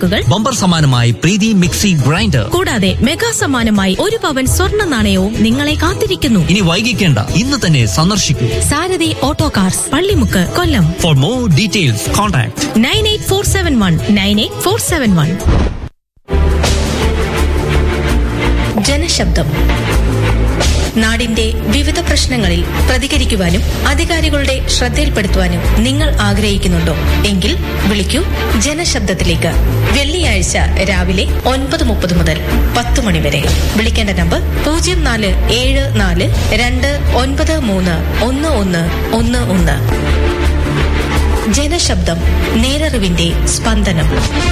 ബാഗുകൾ ബമ്പർ സമ്മാനമായി Preethi mixie grinder കൂടാതെ മെഗാ സമ്മാനമായി ഒരു പവൻ സ്വർണ്ണ നാണയവും നിങ്ങളെ കാത്തിരിക്കുന്നു ഇനി വൈകിക്കേണ്ട ഇന്ന് തന്നെ സന്ദർശിക്കൂ Sarathi auto cars Pallimukku Kollam for more details contact nine eight four seven one nine eight four seven one Janasabdam നാടിന്റെ വിവിധ പ്രശ്നങ്ങളിൽ പ്രതികരിക്കുവാനും അധികാരികളുടെ ശ്രദ്ധയിൽപ്പെടുത്തുവാനും നിങ്ങൾ ആഗ്രഹിക്കുന്നുണ്ടോ എങ്കിൽ വിളിക്കൂ ജനശബ്ദത്തിലേക്ക് വെള്ളിയാഴ്ച രാവിലെ ഒൻപത് മുപ്പത് മുതൽ പത്ത് മണി വരെ വിളിക്കേണ്ട നമ്പർ പൂജ്യം നാല് ഏഴ് നാല് രണ്ട് ഒൻപത് മൂന്ന് ഒന്ന് ഒന്ന് ഒന്ന് ഒന്ന് ജനശബ്ദം നേരറിവിന്റെ സ്പന്ദനം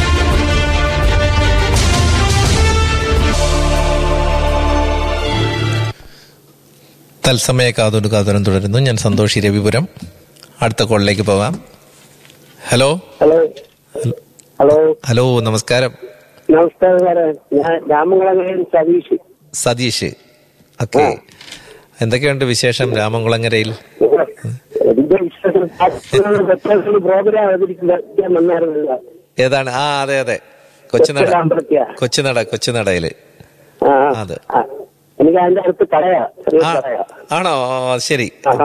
തത്സമയ കാതോട് കാതോരം തുടരുന്നു ഞാൻ സന്തോഷി രവിപുരം അടുത്ത കോളിലേക്ക് പോകാം ഹലോ ഹലോ ഹലോ ഹലോ നമസ്കാരം നമസ്കാരം സാറേ ഞാൻ രാമകുളങ്ങരയിൽ സതീഷ് സതീഷ് ഓക്കെ എന്തൊക്കെയുണ്ട് വിശേഷം രാമൻകുളങ്ങരയിൽ എന്റെ വിശ്വാസം വ്യത്യാസം പ്രോഗ്രാം അവതരിപ്പിക്കാൻ വന്നായിരുന്നില്ല ഏതാണ് ആ അതെ അതെ കൊച്ചുനട കൊച്ചുനട. കൊച്ചുനട കൊച്ചുനടയില് ആ, അതെ. ആ. എനിക്ക് അതിന്റെ അടുത്ത് കടയാ ചെറിയ ആ കടയാ ആണോ ആ, ശരി ആഹാ.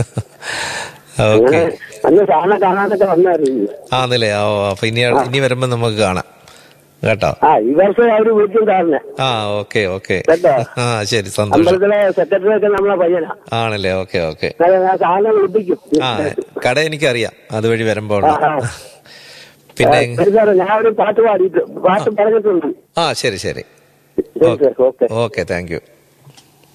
ഓക്കെ അങ്ങനെ അന്ന് സാറിനെ കാണാനൊക്കെ വന്നായിരുന്നു ആന്നല്ലേ ഓ അപ്പൊ ഇനി ഇനി വരുമ്പോ നമുക്ക് കാണാം കേട്ടോ ആ ഈ വർഷം അവര് വിളിക്കും സാറിനെ ആ ഓക്കെ ഓക്കെ കേട്ടോ. ആ ശരി സന്തോഷം അമ്പലത്തിലെ സെക്രട്ടറി ഒക്കെ നമ്മളെ പയ്യനാ ആണല്ലേ ഓക്കെ ഓക്കെ അതെ, ഞാൻ സാറിനെ വിളിപ്പിക്കും ആ കട എനിക്കറിയാം അതുവഴി വരുമ്പോ ആ, ആ. പിന്നെ ആ, ശരി സാറേ ഞാൻ ഒരു പാട്ട് പാടിയിട്ട് പാട്ട് പറഞ്ഞിട്ടുണ്ട് ആ ശരി ശരി ശരി sir okay okay thank U